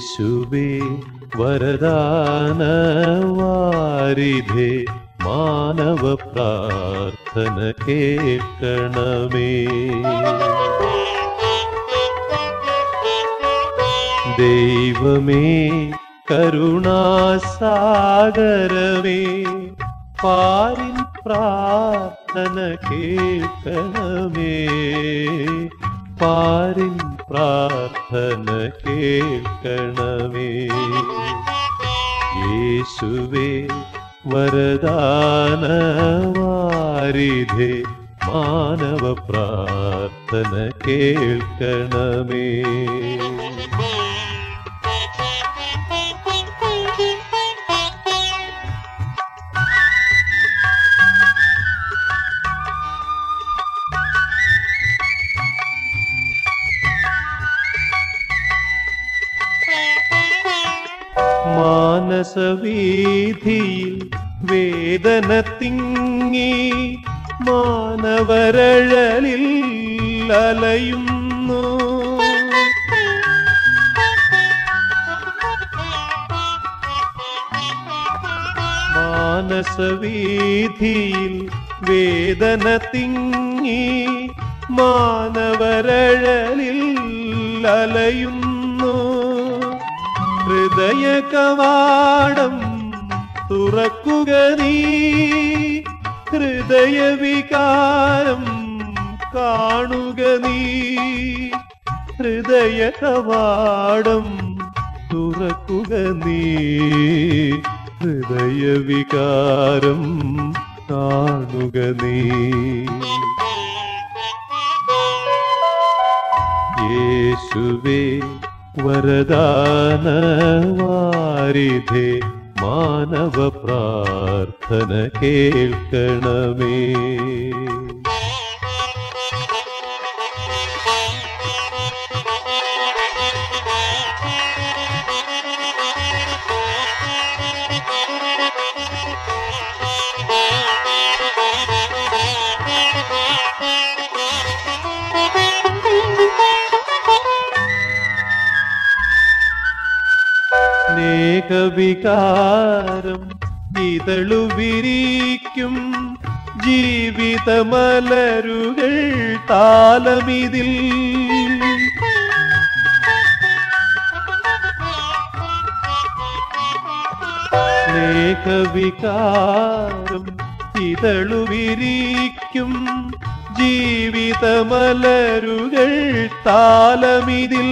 യേശുവേ വരദാന വാരിധേ മാനവ പ്രാർത്ഥന കേൾക്കണമേ ദൈവമേ കരുണാസാഗരമേ പാരിൻ പ്രാർത്ഥന കേൾക്കണമേ പാരിൻ പ്രാർത്ഥന കേൾക്കണമേ യേശുവേ വരദാന വാരിധേ മാനവ പ്രാർത്ഥന കേൾക്കണമേ മാനസവീഥിയിൽ വേദന തിങ്ങി മാനവരഴലിൽ അലയുന്നു മാനസവീഥിയിൽ വേദന തിങ്ങി മാനവരഴലിൽ അലയുന്നു ഹൃദയ കവാടം തുറക്കുക നീ ഹൃദയ വികാരം കാണുക നീ ഹൃദയ കവാടം തുറക്കുക നീ ഹൃദയ വികാരം കാണുക നീ യേശുവേ വരദാന വാരിധേ മാനവ പ്രാർത്ഥന കേൾക്കണമേ സ്നേഹവികാരം ഇതളുവിരിക്കും ജീവിതമലരുകൾ താലമിതിൽ സ്നേഹവികാരം ഇതളുവിരിക്കും ജീവിതമലരുകൾ താലമിതിൽ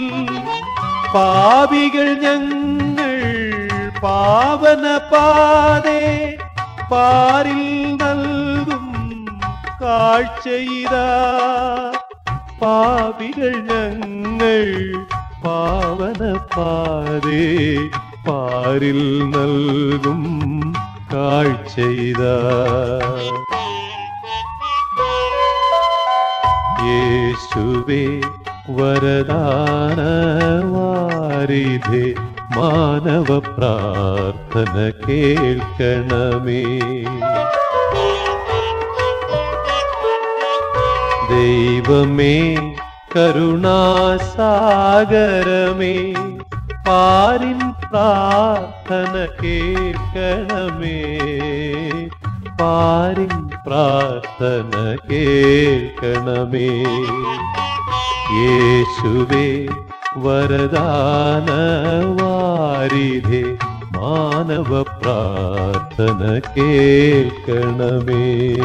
പാപികൾ ഞങ്ങൾ പാവന പാതേ പാരിൽ നൽകും കാഴ്ചയിതാ പാപികൾ ഞങ്ങൾ പാവന പാതേ പാരിൽ നൽകും കാഴ്ചയിതാ യേശുവേ വരദാന വാരിധേ മാനവ പ്രാർത്ഥന കേൾക്കണമേ ദൈവമേ കരുണാസാഗരമേ പാരിൻ പ്രാർത്ഥന കേൾക്കണമേ പാരിൻ പ്രാർത്ഥന കേൾക്കണമേ യേശുവേ വരദാന വാരിധേ മാനവ പ്രാർത്ഥന കേൾക്കണമേ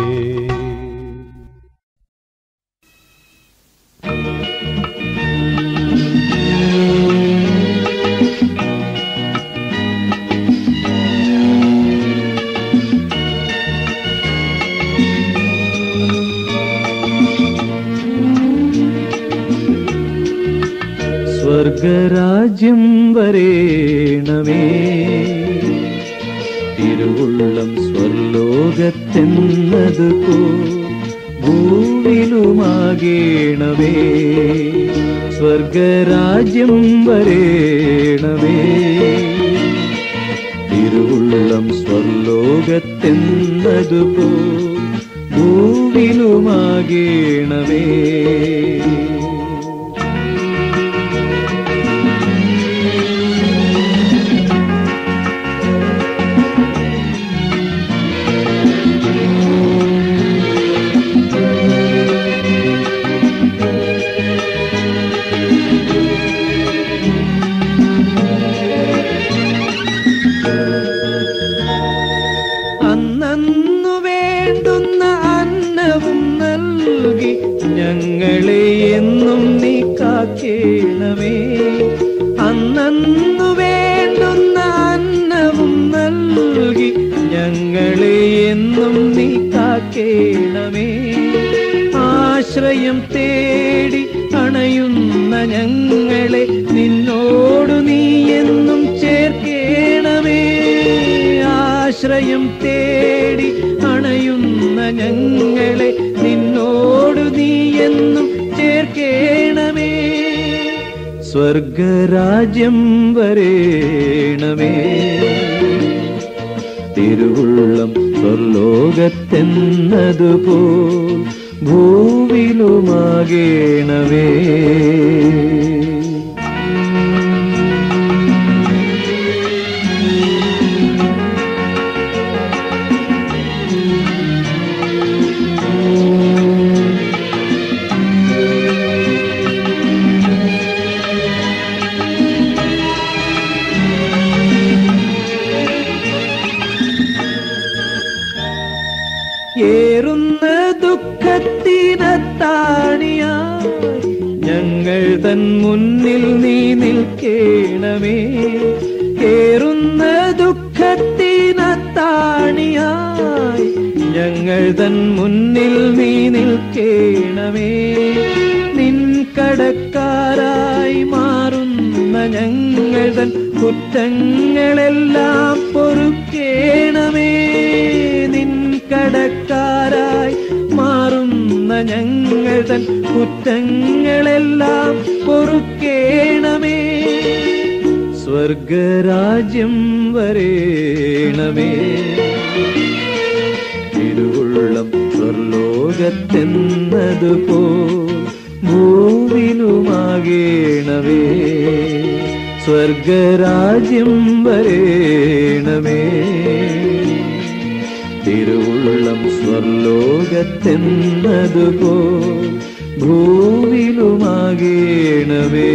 സ്വർഗരാജ്യം വരേണമേ തിരുവുള്ളം സ്വർലോകത്തെന്നതുപോ ഭൂവിലുമാകേണമേ സ്വർഗരാജ്യം വരേണമേ തിരുവുള്ളം സ്വർലോകത്തെന്നതുപോ ഭൂവിലുമാകേണമേ ഞങ്ങളെ എന്നും നീ കാക്കേണമേ അന്നു വേണ്ടുന്ന അന്നവും നൽകി ഞങ്ങളെ എന്നും നീ കാക്കേണമേ ആശ്രയം തേടി അണയുന്ന ഞങ്ങളെ നിന്നോടു നീ എന്നും ചേർക്കേണമേ ആശ്രയം തേടി അണയുന്ന ഞങ്ങളെ നിന്നോടു നീ എന്നും ചേർക്കേണമേ സ്വർഗരാജ്യം വരേണമേ തിരുവുള്ളം സ്വർലോകത്തെന്നതുപോൽ ഭൂവിലുമാകേണമേ ഏറുന്ന ദുഃഖത്തിനത്താണിയായി ഞങ്ങൾ തൻ മുന്നിൽ നീ നിൽക്കേണമേ ഏറുന്ന ദുഃഖത്തിനത്താണിയായി ഞങ്ങൾ തൻ മുന്നിൽ നീ നിൽക്കേണമേ നിൻ കടക്കാരായി മാറുന്ന ഞങ്ങൾ തൻ കുറ്റങ്ങളെല്ലാം പൊറുക്കേണമേ നിൻ കടക്കാരായി മാറുന്ന ഞങ്ങൾ തൻ കുറ്റങ്ങളെല്ലാം പൊറുക്കേണമേ സ്വർഗരാജ്യം വരേണമേ തിരുവുള്ളം സ്വർലോകത്തെന്നതുപോ ഭൂവിലുമാകേണമേ സ്വർഗരാജ്യം വരേണമേ തിരുവുള്ളം സ്വർലോകത്തെന്നതുപോ ഭൂവിലുമാകേണമേ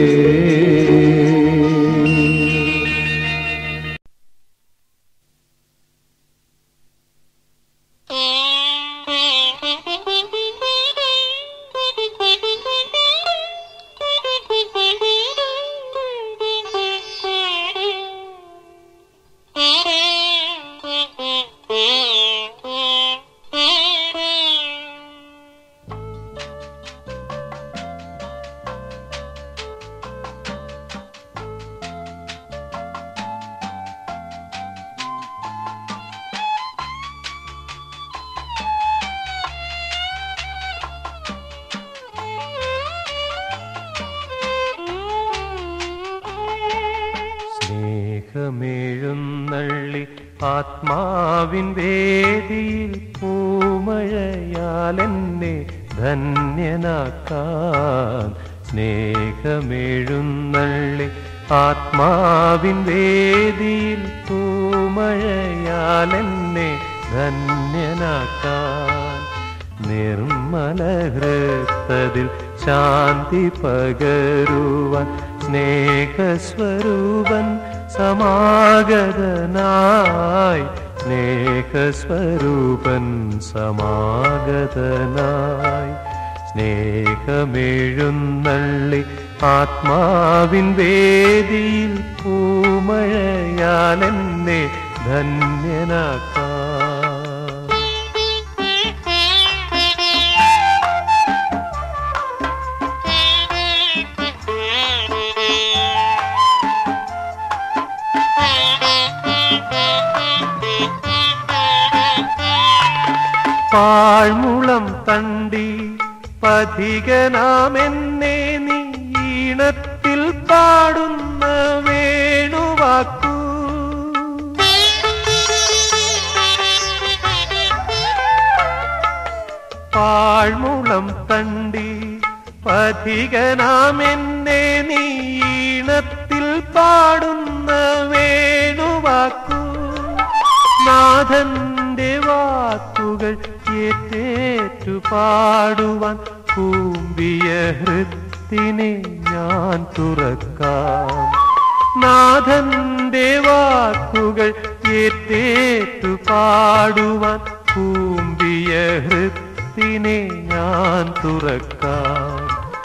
സ്നേഹമേഴുന്നള്ളി ആത്മാവിൻ വേദിയിൽ പൂമഴയാൽ എന്നെ ധന്യനാക്കാൻ സ്നേഹമേഴുന്നള്ളി ആത്മാവിൻ വേദിയിൽ പൂമഴയാൽ എന്നെ ധന്യനാക്കാൻ നിർമ്മല ഹൃത്തതിൽ ശാന്തി പകരുവാൻ സ്നേഹസ്വരൂപൻ സമാഗതനായി സ്നേഹസ്വരൂപൻ സമാഗതനായി സ്നേഹമെഴുന്നള്ളി ആത്മാവിൻ വേദിയിൽ പൂമഴയാൽ എന്നെ ധന്യനാക്കാം പാഴ്മുളം തണ്ടി പഥികനാമെന്നെ നീ ഈണത്തിൽ പാടുന്ന വേണുവാക്കൂ പാഴ്മുളം തണ്ടി പഥികനാമെന്നെ നീ ഈണത്തിൽ പാടുന്ന വേണുവാക്കൂ നാഥന്റെ വാക്കുകൾ ഏറ്റേറ്റു പാടുവാൻ കൂമ്പിയ ഹൃത്തിനെ ഞാൻ തുറക്കാം നാഥന്റെ വാക്കുകൾ ഏറ്റേറ്റു പാടുവാൻ കൂമ്പിയ ഹൃത്തിനെ ഹൃത്തിനെ ഞാൻ തുറക്കാം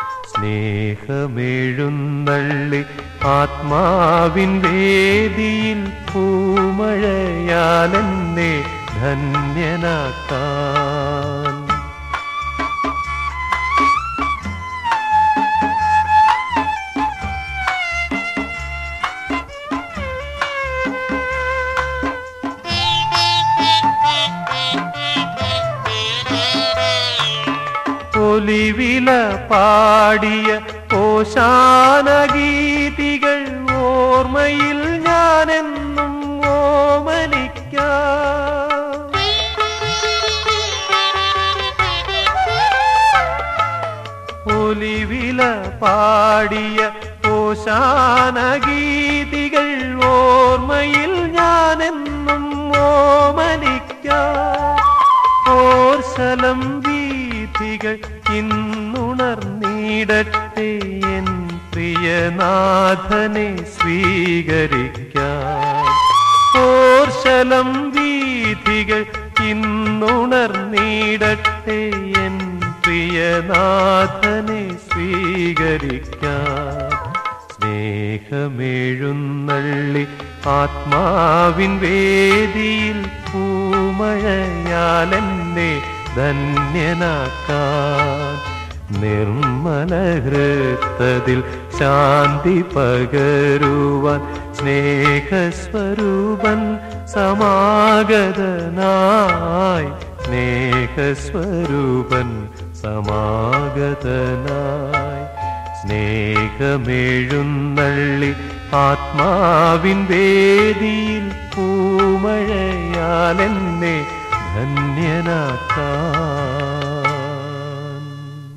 സ്നേഹമെഴുന്നള്ളി ആത്മാവിൻ വേദിയിൽ പൂമഴയാൽ എന്നെ ധന്യനാക്കാൻ ഒലിവില പാടിയ ഓശാനഗീതികൾ ഓർമ്മയിൽ ഞാനെന്നും ഓമനിക്കാം ഒലിവില പാടിയ ഓശാനഗീതികൾ ഓർമ്മയിൽ ഞാനെന്നും ഓമനിക്കാം ഓർശലം വീഥികൾ ഇന്നുണർന്നിടട്ടെ എൻ പ്രിയനാഥനെ സ്വീകരിക്കാം ഓർശലം വീഥികൾ ഇന്നുണർന്നിടട്ടെ എൻ പ്രിയനാഥനെ സ്വീകരിക്കാം സ്നേഹമെഴുന്നള്ളി ആത്മാവിൻ വേദിയിൽ പൂമഴയാൽ എന്നെ ധന്യനാക്കാൻ നിർമ്മല ഹൃത്തതിൽ ശാന്തി പകരുവാൻ സ്നേഹസ്വരൂപൻ സമാഗതനായി സ്നേഹസ്വരൂപൻ സമാഗതനായി സ്നേഹമെഴുന്നള്ളി ആത്മാവിൻ വേദിയിൽ പൂമഴയാൽ എന്നെ ധന്യനാക്കാൻ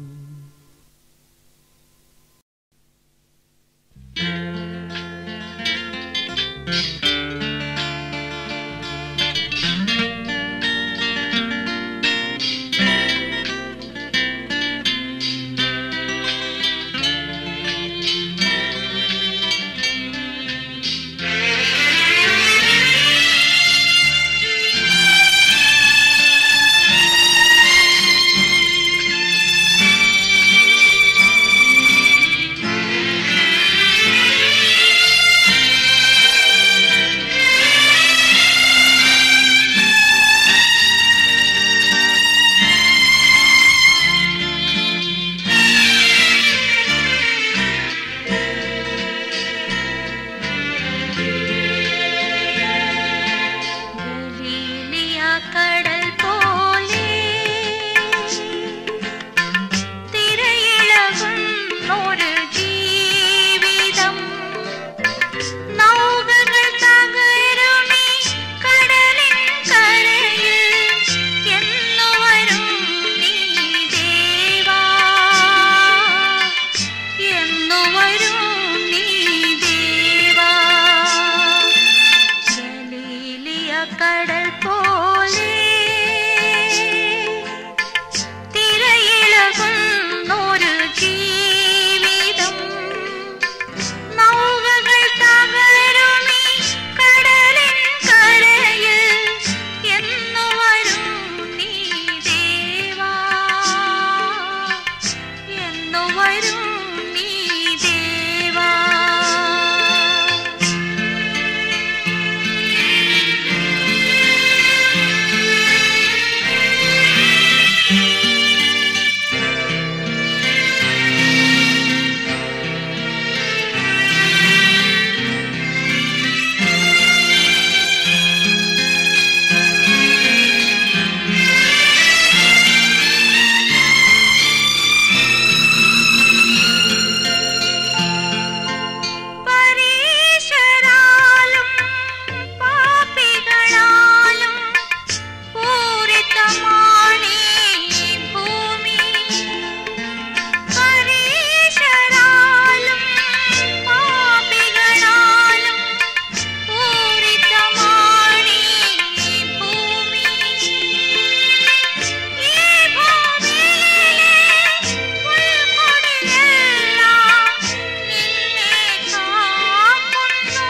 ഗലീലിയ കടൽ പോലെ തിരയിളകുന്നൊരു ജീവിതം നൗകകൾ തകരുമീ കടലിൻ കരയിൽ എന്നു വരും നീ ദേവാ എന്നു വരും നീ ദേവാ ഗലീലിയ കടൽ പോലെ തിരയിളകുന്നൊരു ജീവിതം നൗകകൾ തകരുമീ കടലിൻ കരയിൽ എന്നു വരും നീ ദേവാ എന്നു വരും നീ ദേവാ പരീശരാലും പാപികളാലും പൂരിതമാണീ ഭൂമി പരീശരാലും പാപികളാലും പൂരിതമാണീ ഭൂമി ഈ ഭൂമിയിലെ പുൽക്കൊടിയെല്ലാം നിന്നെ കാക്കുന്നു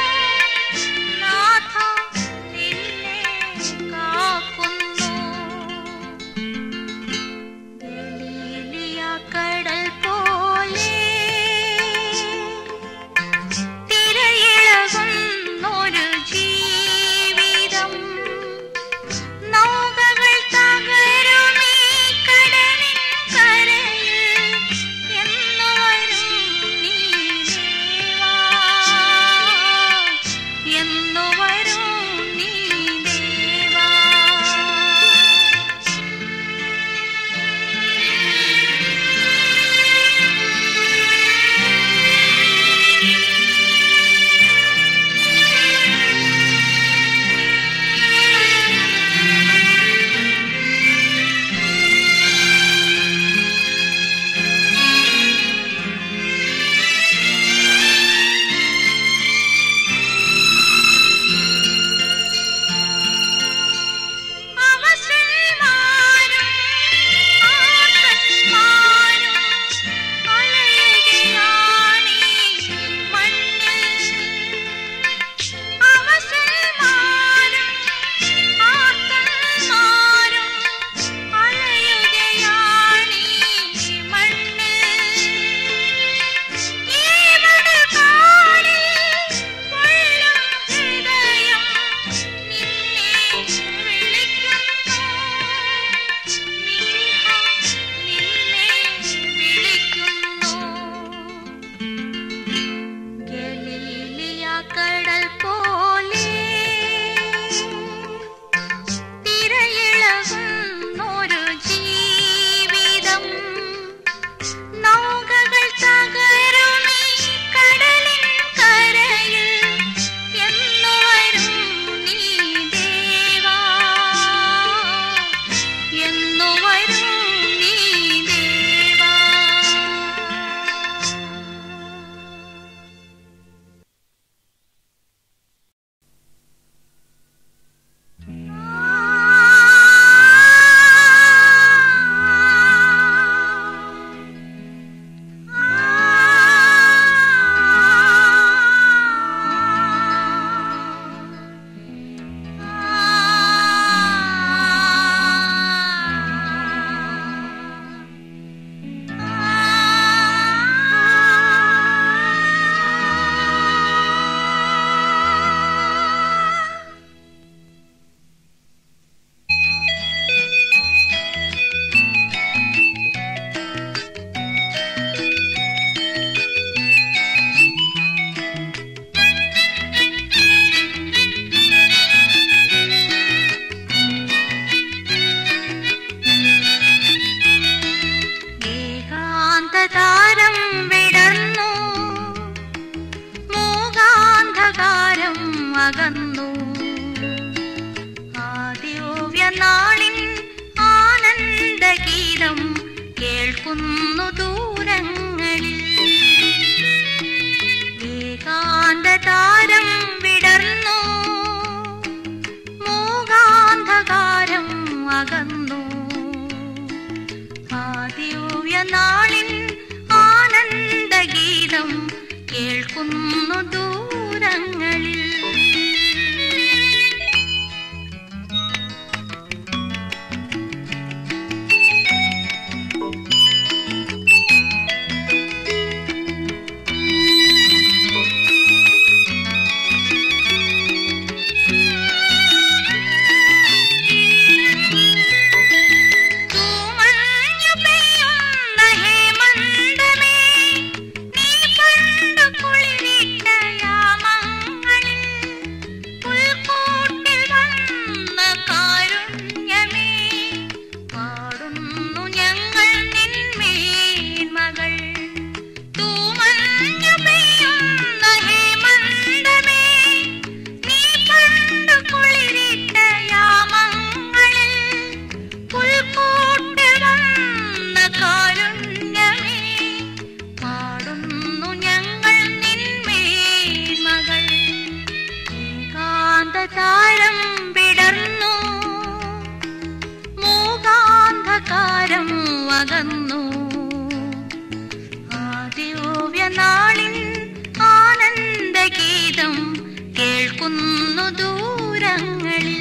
നാഥ നിന്നെ കാക്കുന്നു കേൾക്കുന്നു ദൂരങ്ങളിൽ ഏകാന്ത താരം വിടർന്നു മൂകാന്ധകാരം അകന്നു ആദിവ്യ നാളിൻ ആനന്ദഗീതം കേൾക്കുന്നു ദൂരങ്ങളിൽ തൂമഞ്ഞു പെയ്യുന്ന ഹേമന്തമേ, നീ പണ്ടു കുളിരിട്ട യാമങ്ങളിൽ പുൽക്കൂട്ടിൽ വന്ന കാരുണ്യമേ, പാടുന്നു ഞങ്ങൾ നിന്മേന്മകൾ. തൂമഞ്ഞു പെയ്യുന്ന ഹേമന്തമേ, നീ പണ്ടു കുളിരിട്ട യാമങ്ങളിൽ പുൽക്കൂട്ടിൽ വന്ന കാരുണ്യമേ, പാടുന്നു ഞങ്ങൾ നിന്മേന്മകൾ. ഏകാന്തതാരം വിടർന്നു മൂകാന്ധകാരം അകന്നു ആദിയോവ്യനാളിൻ ആനന്ദഗീതം കേൾക്കുന്നു ദൂരങ്ങളിൽ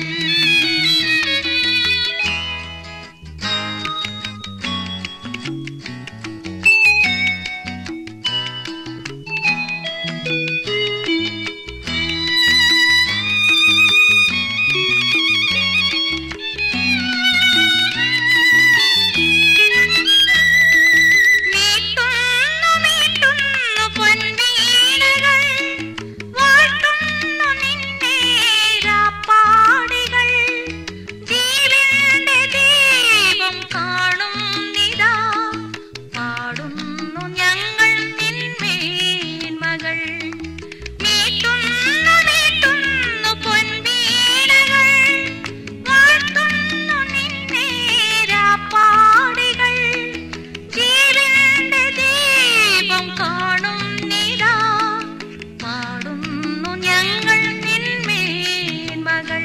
മീട്ടുന്നു മീട്ടുന്നു പൊൻവീണകൾ വാഴ്ത്തുന്നു നിന്നെ രാപ്പാടികൾ ജീവന്റെ ദീപം കാണുന്നിതാ പാടുന്നു ഞങ്ങൾ നിന്മേന്മകൾ മീട്ടുന്നു മീട്ടുന്നു പൊൻവീണകൾ വാഴ്ത്തുന്നു നിന്നെ രാപ്പാടികൾ ജീവന്റെ ദീപം കാണുന്നിതാ പാടുന്നു ഞങ്ങൾ നിന്മേന്മകൾ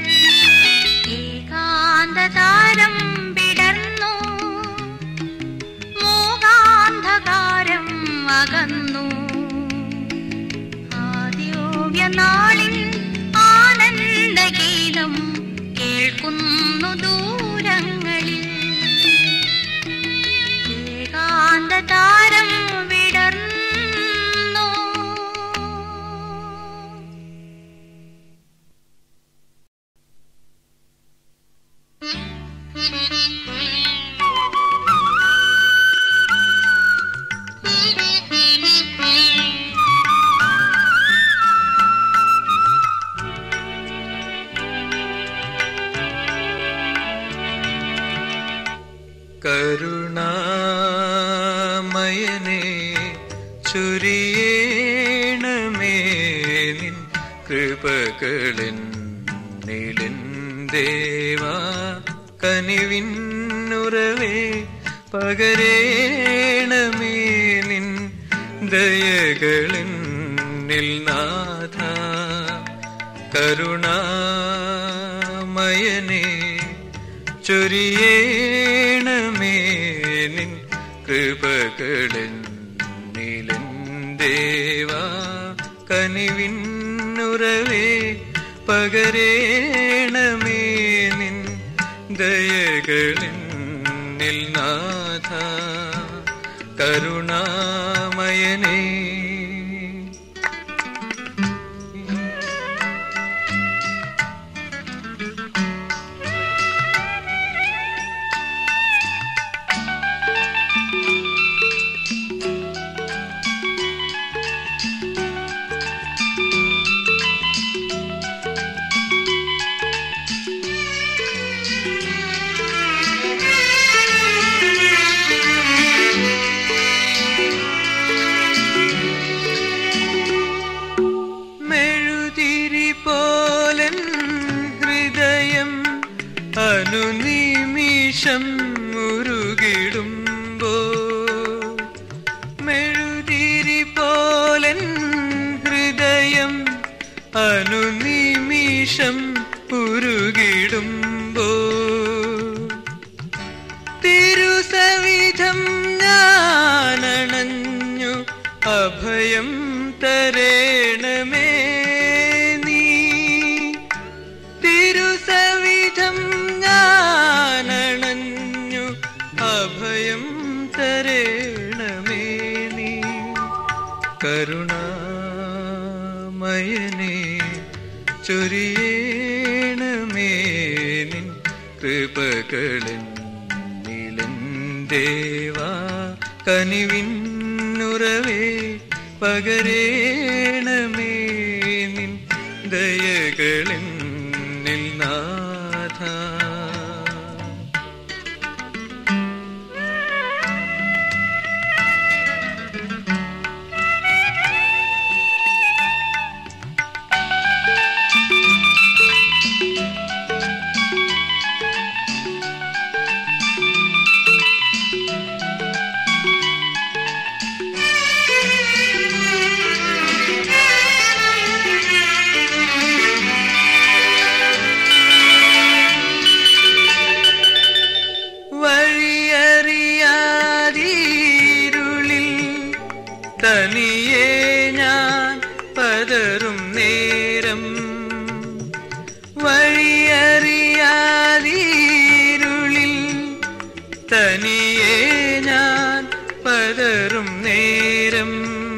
ഏകാന്തതാരം വിടർന്നു മൂകാന്ധകാരം അകന്നു ആദ്യോവ്യനാളിൻ ആനന്ദഗീതം കേൾക്കുന്നു ദൂരങ്ങളിൽ ഏകാന്തതാരം വിടർന്നു കരുണാമയനെ ചുരിയേണമേ നിൻ കൃപകളിൻ നിലിൻ ദേവാ കനിവിന്നുറവേ പകരേണമേ നിൻ ദയകളിൻ നാഥ കരുണാമയനെ ചൊരിയേണമേ നിൻ കൃപകളിൻ ദേവാ കനിവിന്നുറവേ പകരേണമേ നിൻ ദയകളിൻ നാഥ കരുണാമയനേ മെഴുതിരി പോലൻ ഹൃദയം അനുനിമിഷം ഉരുകിടുമ്പോൾ നിമിഷം ഉരുകിടുമ്പോ തിരുസവിധം ഞാനണഞ്ഞു അഭയം തരേണമേ നീ തിരുസവിധം ഞാനണഞ്ഞു അഭയം തരേണമേ നീ കരുണാമയനെ ചൊരിയേണമേ നിൻ കൃപകളിൻ നിലന്തേവാ കനിവിന്നുറവേ പകരേണമേ നിൻ ദയകളിൻ നാഥ വഴിയറിയാതീരുളിൽ തനിയെ ഞാൻ പതറും നേരം വഴിയറിയാതീരുളിൽ തനിയെ ഞാൻ പതറും നേരം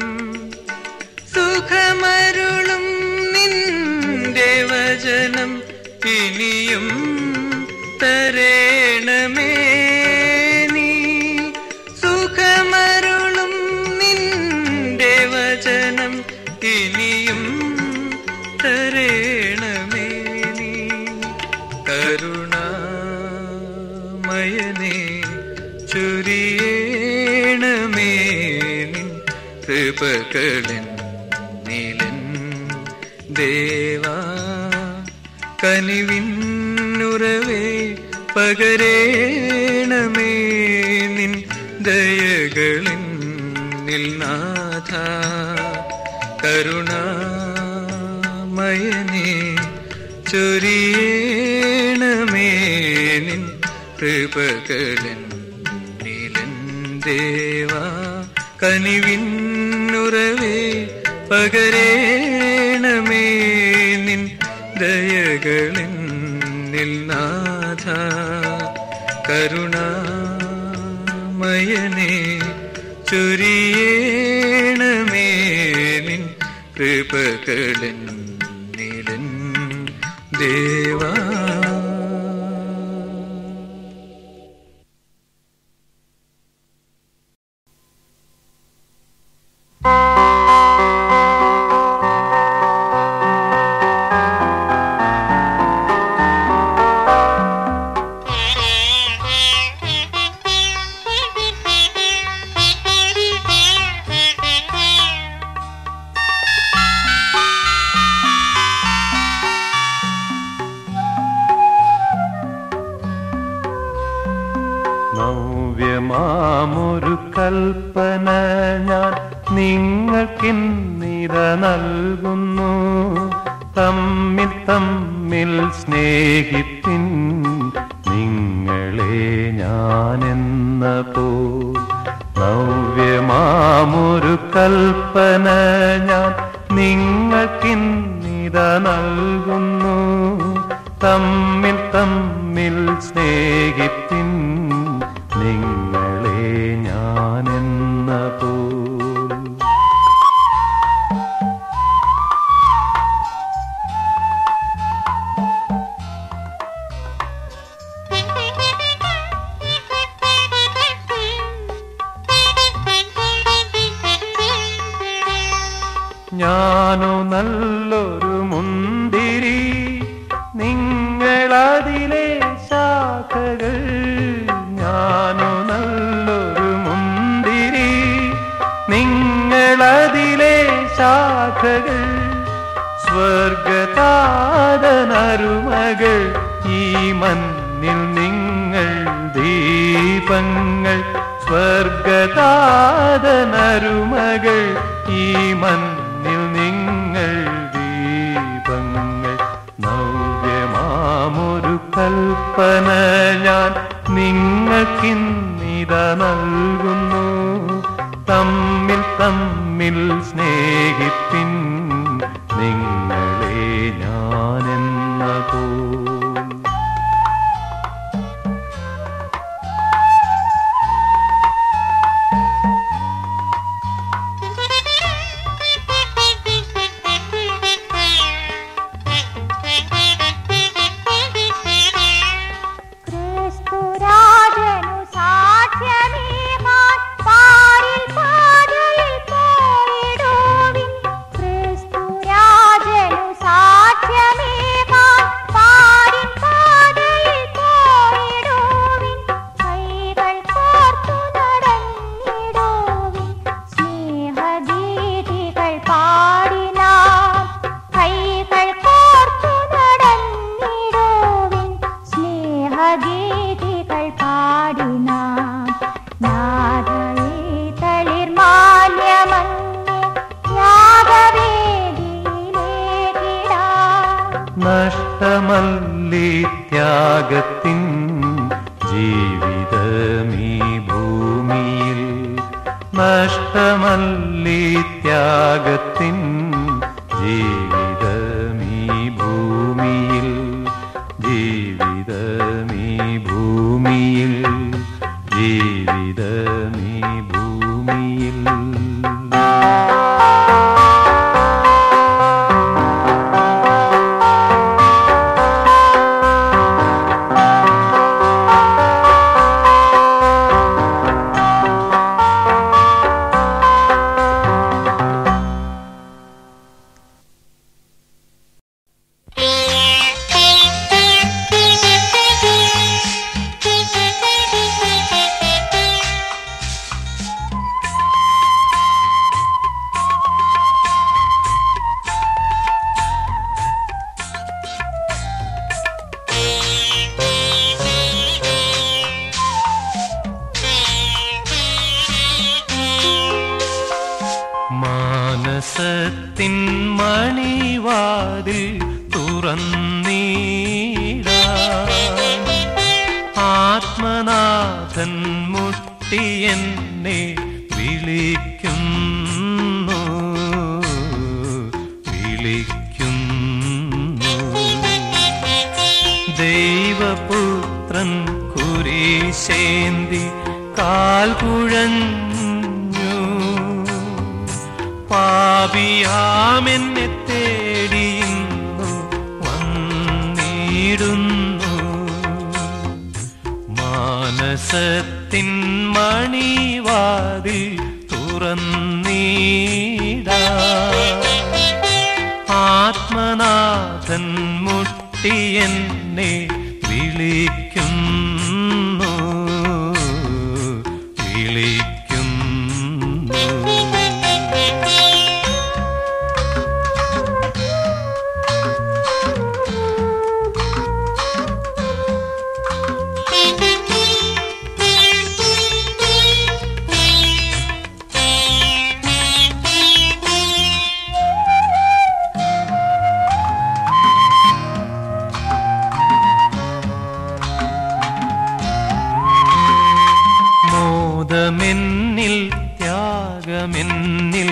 സുഖമരുളും നിന്റെ വചനം ഇനിയും തരേണമേ നീ സുഖമരുളും നിന്റെ വചനം ഇനിയും തരേണമേ നീ കരുണാമയനേ ചുരിയേണമേ നിൻ കൃപകളിൻ നീലൻ ദേവാ കനിവിന്നുറവേ പകരേണമേ നിൻ ദയകളിൻ നാഥ കരുണാമയനേ ചൊരിയേണമേ നിൻ കൃപകളിൻ നീലൻ ദേവാ കനിവിന്നുറവേ പകരേണമേ നിൻ ദയകളിൻ നാഥ കരുണാമയനേ ചൊരിയേണമേ നിൻ കൃപകളിൻ നീലൻ ദേവാ നവ്യമാമൊരു കൽപ്പന ഞാൻ നിങ്ങൾക്കിന്നിത നൽകുന്നു തമ്മിൽ തമ്മിൽ സ്നേഹിപ്പിൻ നിങ്ങളെ ഞാനെന്ന പോ നവ്യമാമൊരു കൽപ്പന ഞാൻ നിങ്ങൾക്കിന്നിത നൽകുന്നു തമ്മിൽ തമ്മിൽ സ്നേഹിപ്പിൻ നിങ്ങളെ ഞാനെന്ന പോൽ ഞാനോ നല്ലൊരു മുന്തിരി നിങ്ങളതിലെ ശാഖകൾ ഞാനോ നല്ലൊരു മുന്തിരി നിങ്ങളതിലെ ശാഖകൾ സ്വർഗതാതനരുമകൾ ഈ മണ്ണിൽ നിങ്ങൾ ദീപങ്ങൾ സ്വർഗതാതനരുമകൾ ഈ മണ്ണിൽ നിങ്ങൾ ദീപങ്ങൾ നവ കൽപ്പന ഞാൻ നിങ്ങൾക്കിന്നിത നൽകുന്നു തമ്മിൽ തമ്മിൽ സ്നേഹിപ്പിൻ നിങ്ങളെ ഞാനെന്ന പോൽ ക്രിസ്തുരാജനു സാക്ഷ്യമേകാൻ പാരിൽ പാതയിൽ പോയിടുവിൻ. ക്രിസ്തുരാജനു സാക്ഷ്യമേകാൻ പാരിൽ പാതയിൽ പോയിടുവിൻ. കൈകൾ കോർത്തു നടന്നിടുവിൻ. സ്നേഹഗീതികൾ പാടിനാം കൈകൾ കോർത്തു നടന്നിടുവിൻ സ്നേഹഗീതികൾ പാടിനാം നാദവേ തളിർമാല്യമങ്ങേ യാഗവേദിയിലേകിടാം നഷ്ടമല്ലി ത്യാഗത്തിൻ ജീവിതമീ ഭൂമിയിൽ നഷ്ടമല്ലി ത്യാഗത്തിൻ ജീവിതമീ ഭൂമിയിൽ ജീവിതമീ ഭൂമിയിൽ ജീവിതമീ ഭൂമിയിൽ മാനസത്തിൻ മണിവാതിൽ തുറന്നീടാൻ ആത്മനാഥൻ മുട്ടി എന്നെ വിളിക്കുന്നു വിളിക്കുന്നു ദൈവപുത്രൻ കുരീശേന്തി കാൽ കുഴഞ്ഞു പാപിയാമെന്നെ തേടിയുന്നു വന്നിടുന്നു മാനസത്തിൻ മണിവാതിൽ തുറന്നീടാ ആത്മനാഥൻ മുട്ടി എന്നെ വിളിക്കുന്നു വിളിക്കുന്നു മോദമെന്നിൽ ത്യാഗമെന്നിൽ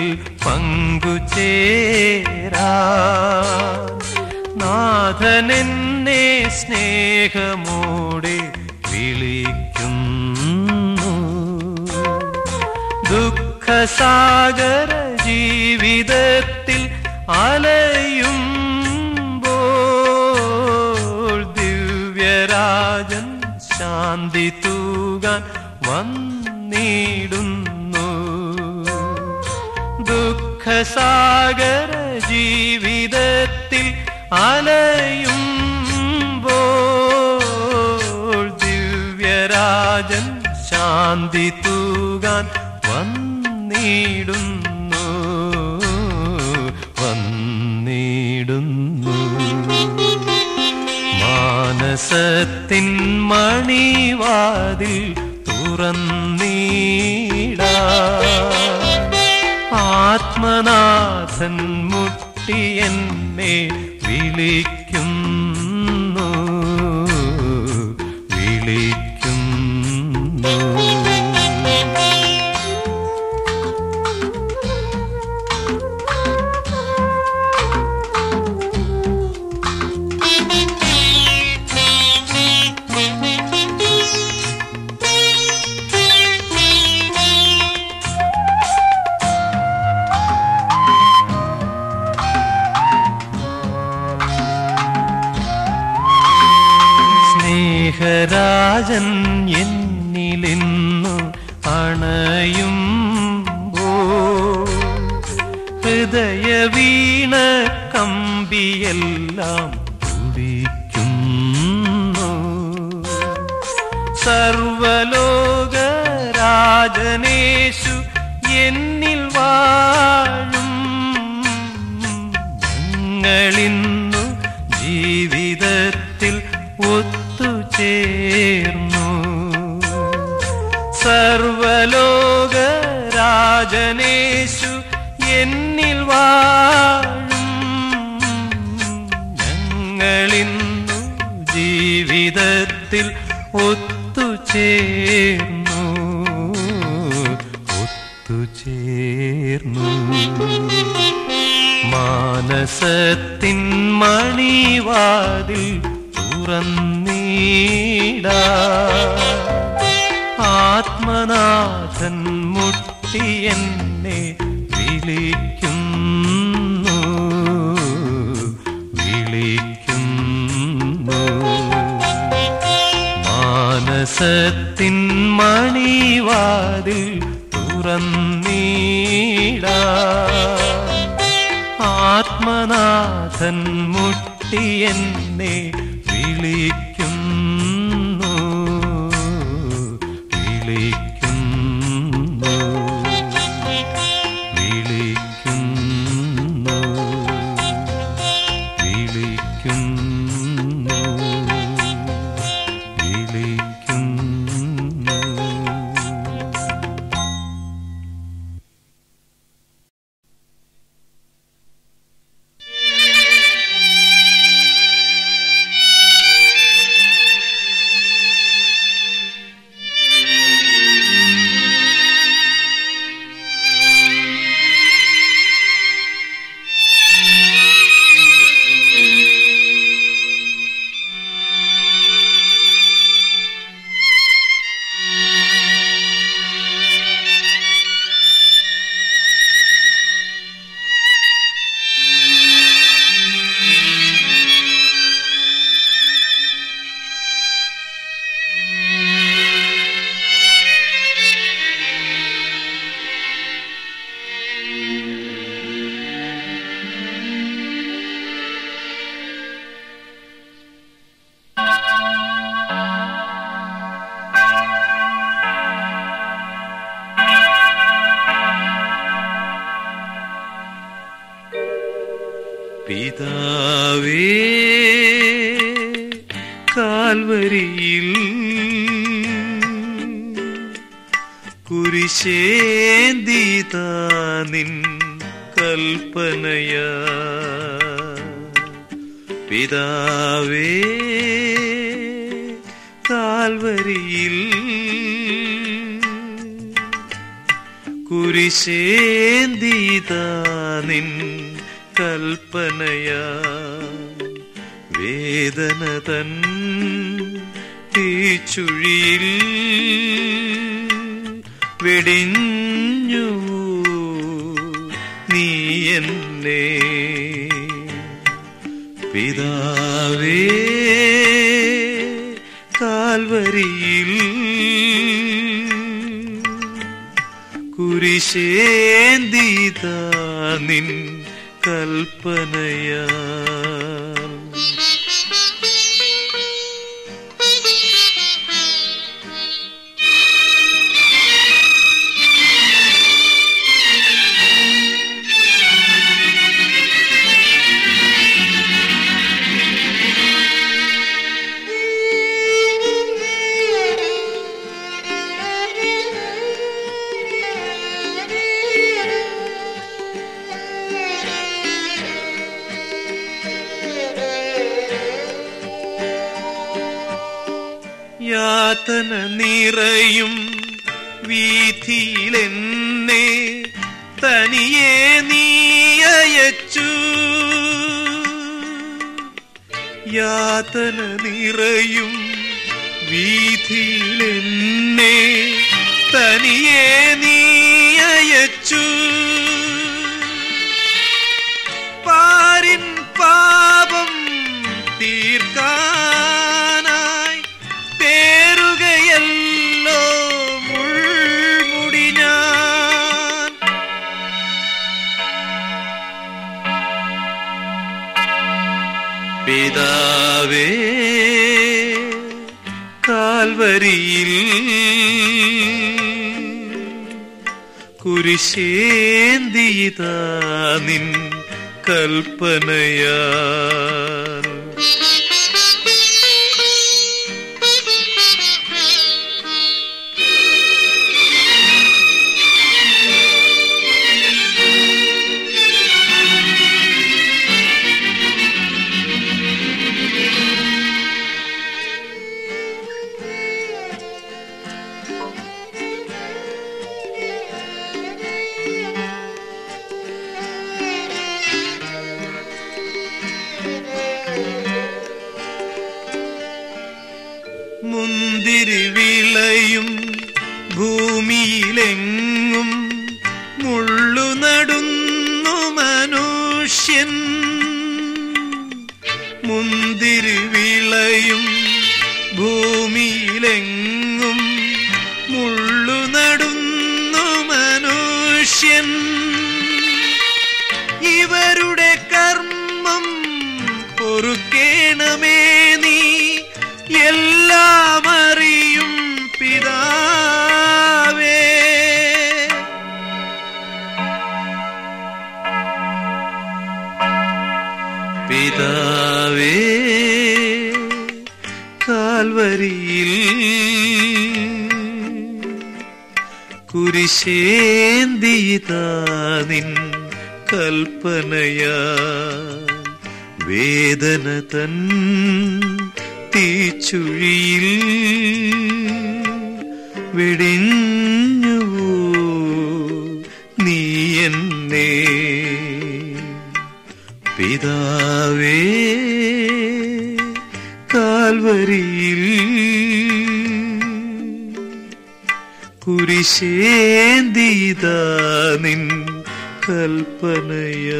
പങ്കുചേരാ നാഥനെന്നെ സ്നേഹമോടെ വിളിക്കുന്നു ദുഃഖസാഗര ജീവിതത്തിൽ അലയുമ്പോൾ ദിവ്യരാജൻ ശാന്തി തൂകാൻ വന്നിടുന്നു ദുഃഖസാഗര ജീവിതത്തിൽ അലയുമ്പോൾ ദിവ്യരാജൻ ശാന്തി തൂകാൻ വന്നിടുന്നു വന്നിടുന്നു മാനസത്തിൻ മണിവാതിൽ തുറന്നീടാ ആത്മനാഥൻ മുട്ടി എന്നെ വിളിക്കുന്നു സ്നേഹരാജൻ എന്നിലിന്നു അണയുമ്പോ ഹൃദയ വീണ കമ്പിയെല്ലാം തുടിക്കുന്നു സർവലോകരാജനേശു എന്നിൽ വാഴും ഞങ്ങളിന്നു ജീവിതത്തിൽ ഒത്തുചേർന്നു സർവലോകരാജനേശു എന്നിൽ വാഴും ഞങ്ങളിന്നു ജീവിതത്തിൽ ഒത്തുചേർന്നു ഒത്തുചേർന്നു മാനസത്തിൻ മണിവാതിൽ തുറന്നീട ആത്മനാഥൻ മുട്ടി എന്നെ വിളിക്കുന്നു വിളിക്കുന്നു മാനസത്തിൻ മണിവാതിൽ തുറന്നീട ആത്മനാഥൻ മുട്ടി എന്നെ വിളിക്കുന്നു വിളിക്കുന്നു വിളിക്കുന്നു വിളിക്കുന്നു വിളിക്കുന്നു പിതാവേ കാൽവരിയിൽ കുരിശേന്തിതാനിൻ കൽപ്പനയാ പിതാവേ കാൽവരിയിൽ കുരിശേന്തിതാനിൻ കൽപ്പനയാ വേദന തൻ തീച്ചുഴിയിൽ വെടിഞ്ഞു നീ എന്നെ പിതാവേ കാൽവരിയിൽ കുരിശേന്തിത നിൻ കൽപ്പനയാ യാതന നിറയും വീഥിയിലെന്നെ തനിയെ നീയച്ചു യാതന നിറയും വീഥിയിലെന്നെ തനിയെ നീയച്ചു പാരിൻ പാപം തീർക്കാനായി കാൽവരിയിൽ കുരിശേന്തിയിതാ നിൻ കൽപ്പനയാ മുന്തിരി വിളയും ഭൂമിയിലെങ്ങും മുള്ളു നടുന്നു മനുഷ്യൻ മുന്തിരി വിളയും ഭൂമിയിലെങ്ങും മുള്ളു നടുന്നു മനുഷ്യൻ ഇവരുടെ കർമ്മം പൊറുക്കേണമേ നീ എല്ലാം അറിയും പിതാവേ പിതാവേ കാൽവരിയിൽ കുരിശേന്തിയിതാ നിൻ കൽപ്പനയാ വേദന തൻ തീച്ചുഴിയിൽ വെടിഞ്ഞുവോ നീ എന്നെ പിതാവേ കാൽവരിയിൽ കുരിശേന്തിതാ നിൻ കൽപ്പനയാ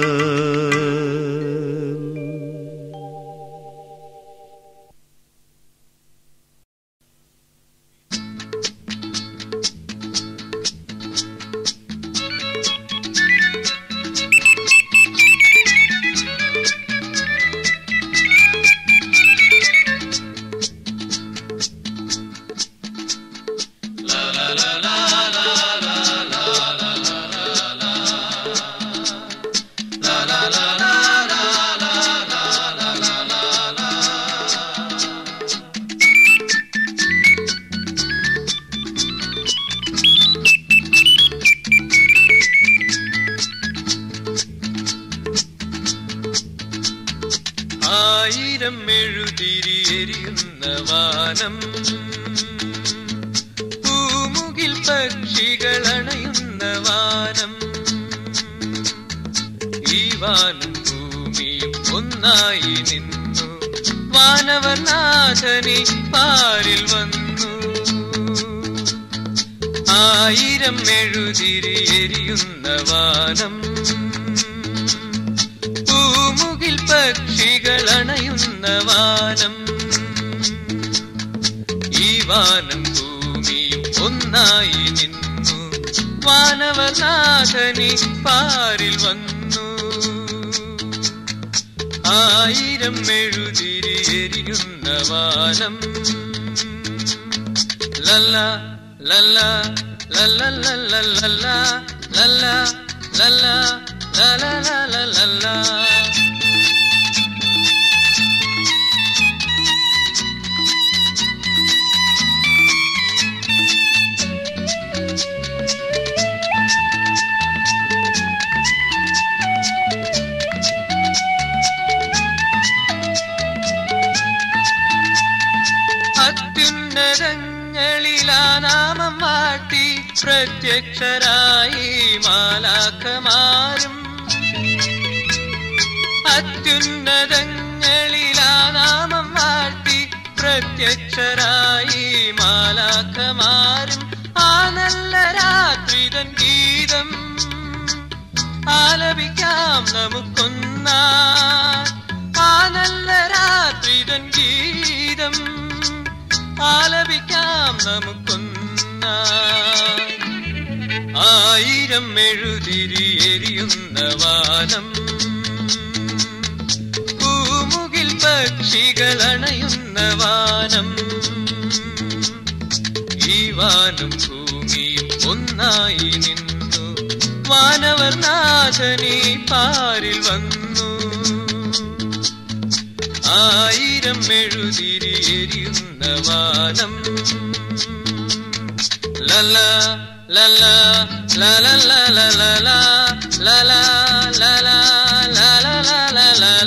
ആയിരം മെഴുതിരി എരിയുന്ന വാനം പൂമുകിൽ പക്ഷികൾ അണയുന്ന വാനം ഈ വാനും ഭൂമിയും ഒന്നായി നിന്നു വാനവർ നാഥനി പാരിൽ വന്നു ആയിരം മെഴുതിരി എരിയുന്ന വാനം പൂമുകിൽ പക്ഷികൾ അണയുന്ന വാനം ഈ വാനം ഭൂമിയും ഒന്നായി നിന്നു വാനവനാഥനി പാരിൽ വന്നു ആയിരം മെഴുതിരി എരിയുന്ന വാനം ലല്ല ലല്ല ലല്ല ലല്ല ലല്ല ലല്ല ലല്ല ലല്ല ലല്ല ലല്ല അത്യുന്നതങ്ങളിലാ നാമം വാട്ടി പ്രത്യക്ഷരായി മാലാഖമാരും അത്യുന്നതങ്ങളിലാ നാമം വാട്ടി പ്രത്യക്ഷരായി മാലാഖമാരും ആ നല്ല രാത്രിതൻ ഗീതം ആലപിക്കാം നമുക്കൊന്നാ ആ നല്ല രാത്രിതൻ ഗീതം ആലപിക്കാം നമുക്കൊന്നാ ആയിരം മെഴുതിരി എരിയുന്ന വാനം പൂമുകിൽ പക്ഷികൾ അണയുന്ന വാനം ഈ വാനും ഭൂമിയും ഒന്നായി നിന്നു വാനവർ നാഥനീ പാരിൽ വന്നു ആയിരം മെഴുതിരി എരിയുന്ന വാനം ലല ലല ലല ലല ലല ലല ലല ലല ലല ലല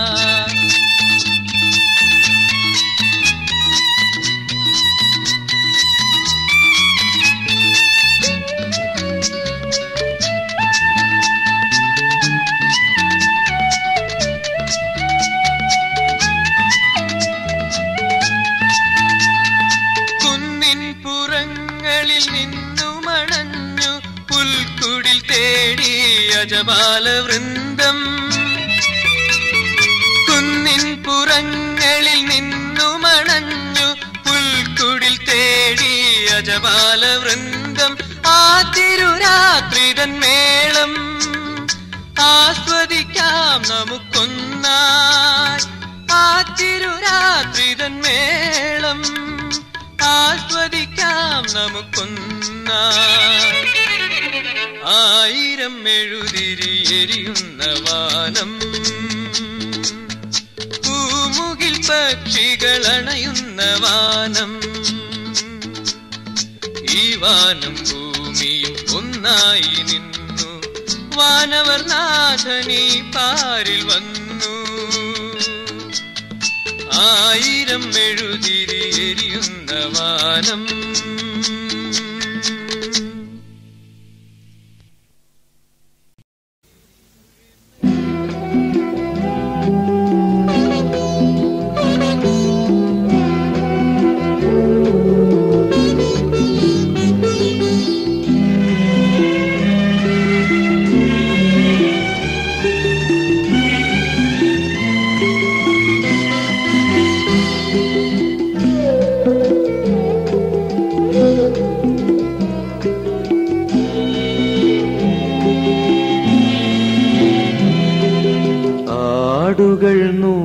കുന്നിൻ പുറങ്ങളിൽ നിന്നു മണഞ്ഞു പുൽക്കുടിൽ തേടി അജപാല വൃന്ദം കുന്നിൻ പുറങ്ങളിൽ നിന്നു മണഞ്ഞു പുൽക്കുടിൽ തേടി അജപാല വൃന്ദം ആ തിരുരാത്രിതൻ മേളം ആസ്വദിക്കാം നമുക്കൊന്നായി ആ തിരുരാത്രിതൻ മേളം ആസ്വദിക്കാം നമുക്കൊന്നായി ആയിരം മെഴുതിരി എരിയുന്ന വാനം പൂമുകിൽ പക്ഷികൾ അണയുന്ന വാനം ഈ വാനം ഭൂമിയും ഒന്നായി നിന്നു വാനവർ നാഥനീ പാരിൽ വന്നു ആയിരം മെഴുതിരി എരിയുന്ന വാനം ആടുകൾ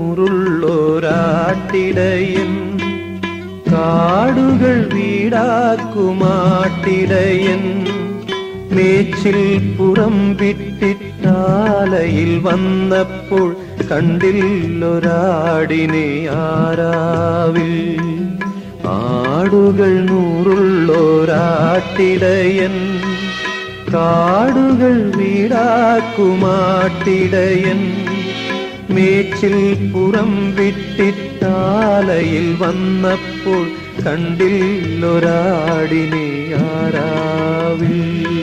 നൂറുള്ളോരാട്ടിടയൻ കാടുകൾ വീടാക്കുമാട്ടിടയൻ മേച്ചിൽ പുറം വിട്ടിട്ടാലയിൽ വന്നപ്പോൾ കണ്ടില്ലൊരാടിനെ ആരാവിൽ ആടുകൾ നൂറുള്ളോരാട്ടിടയൻ കാടുകൾ വീടാക്കുമാട്ടിടയൻ മേച്ചിൽ പുറം വിട്ടിട്ടാലയിൽ വന്നപ്പോൾ കണ്ടില്ലൊരാടിനെ ആരാവിൽ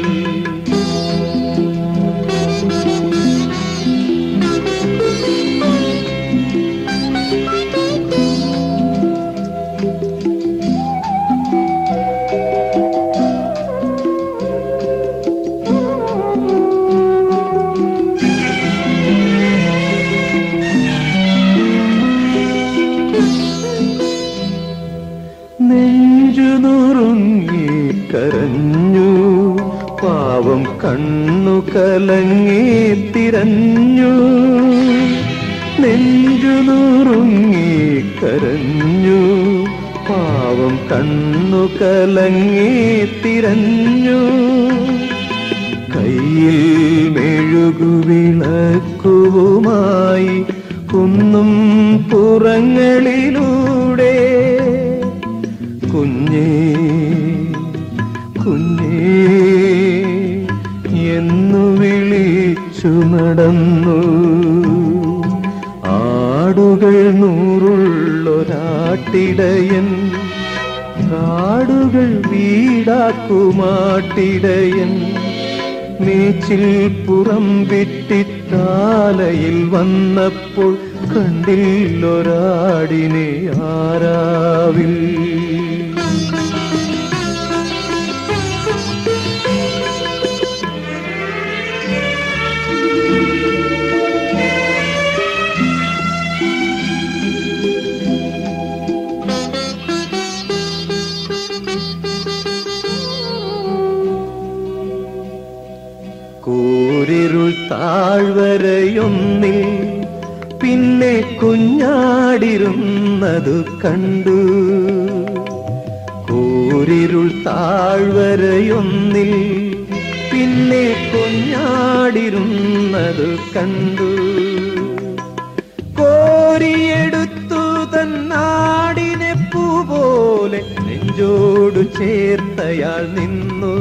നെഞ്ചു നുറുങ്ങി കരഞ്ഞു പാവം കണ്ണു കലങ്ങി തിരഞ്ഞു നെഞ്ചു നുറുങ്ങി കരഞ്ഞു പാവം കണ്ണു കലങ്ങി തിരഞ്ഞു കയ്യിൽ മെഴുകുവിളക്കുവുമായി കുന്നും പുറങ്ങളിലൂടെ കുഞ്ഞേ കുഞ്ഞേ എന്നു വിളിച്ചു നടന്നു ആടുകൾ നൂറുള്ളൊരാട്ടിടയൻ കാടുകൾ വീടാക്കുമാട്ടിടയൻ മേച്ചിൽ പുറം വിട്ടിത്താലയിൽ വന്നപ്പോൾ കണ്ടില്ലൊരാടിനെ ആരാവിൽ കൂരിരുൾ താഴ്വരയൊന്നിൽ പിന്നെ കുഞ്ഞാടിരുന്നതു കണ്ടു കൂരിരുൾ കൂരിരുൾ താഴ്വരയൊന്നിൽ പിന്നെ കൊഞ്ഞാടിരുന്നത് കണ്ടു കോരിയെടുത്തു തന്നാടിനെ പോലെ നെഞ്ചോടു ചേർത്തയാൾ നിന്നു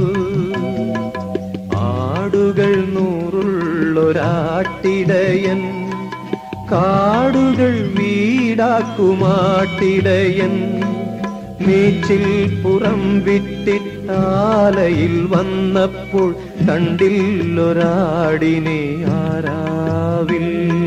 ആടുകൾ നൂറുള്ളൊരാട്ടിടയൻ കാടുകൾ വീടാക്കുമാട്ടിടയൻ മേച്ചിൽ പുറം വിട്ടിട്ടാലയിൽ വന്നപ്പോൾ കണ്ടില്ലൊരാടിനെ ആരാവിൽ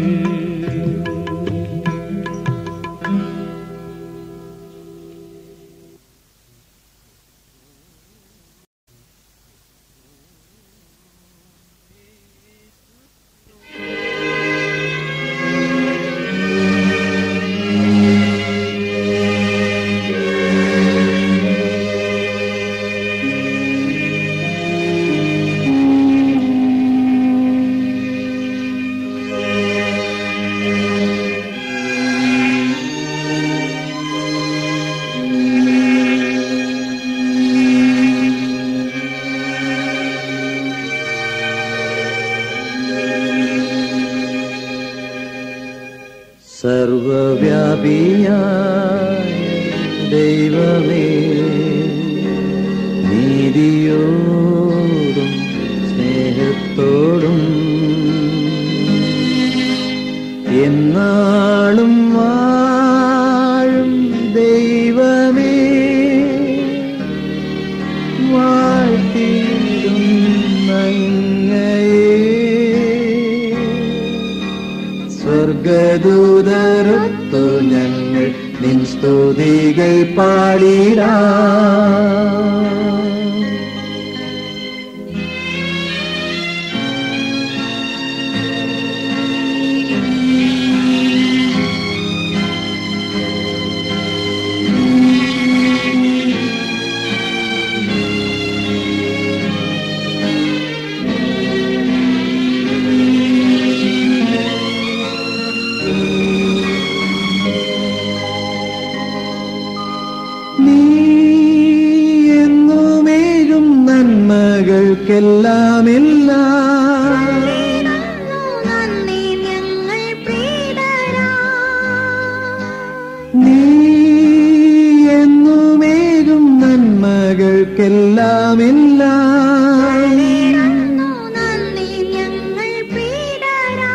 സർവവ്യാപിയായ ദൈവമേ നീതിയോടും സ്നേഹത്തോടും എന്നാളും വാഴും ദൈവമേ വാഴ്ത്തിയിടും അങ്ങയെ സ്വർഗദൂതരൊത്തു ഞങ്ങൾ നിൻ സ്തുതികൾ പാടിടാ നീ എന്നുമേലും നന്മകൾക്കെല്ലാം എല്ലാം നന്ദി ഞങ്ങൾ പ്രീതരാ നീ എന്നുമേലും നന്മകൾക്കെല്ലാം എല്ലാം നന്ദി ഞങ്ങൾ പ്രീതരാ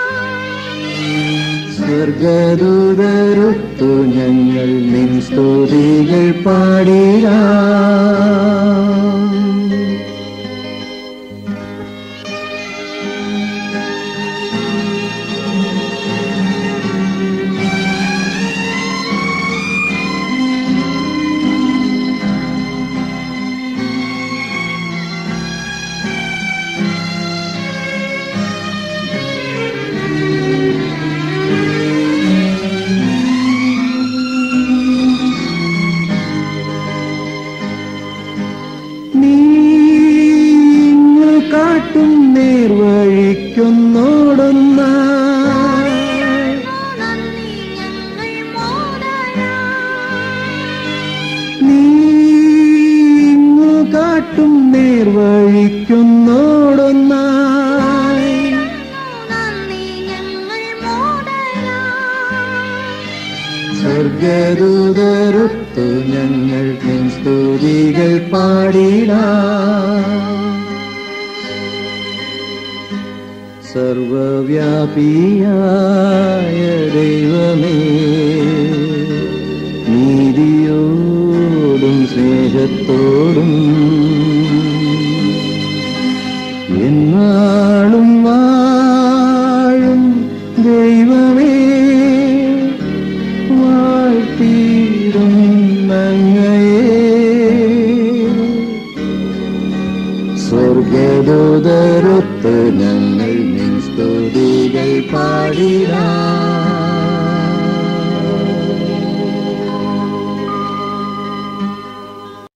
സ്വർഗദൂതരൊത്തു ഞങ്ങൾ നിൻ സ്തുതികൾ പാടിടാ നീ ഇങ്ങു കാട്ടും നേർവഴിക്കൊന്നോടൊന്ന നന്ദി ഞങ്ങൾ മോദരാ നീ ഇങ്ങു കാട്ടും നേർവഴിക്കൊന്നോടൊന്ന നന്ദി ഞങ്ങൾ മോദരാ സ്വർഗദൂതരൊത്തു ഞങ്ങൾ നിൻ സ്തുതികൾ പാടിടാ സർവവ്യാപിയായ ദൈവമേ നീതിയോടും സ്നേഹത്തോടും എന്നാളും വാഴും ദൈവമേ വാഴ്ത്തിയിടും അങ്ങയെ സ്വർഗദൂതരൊത്ത് ഞങ്ങൾ നിൻ സ്തുതികൾ പാടിടാം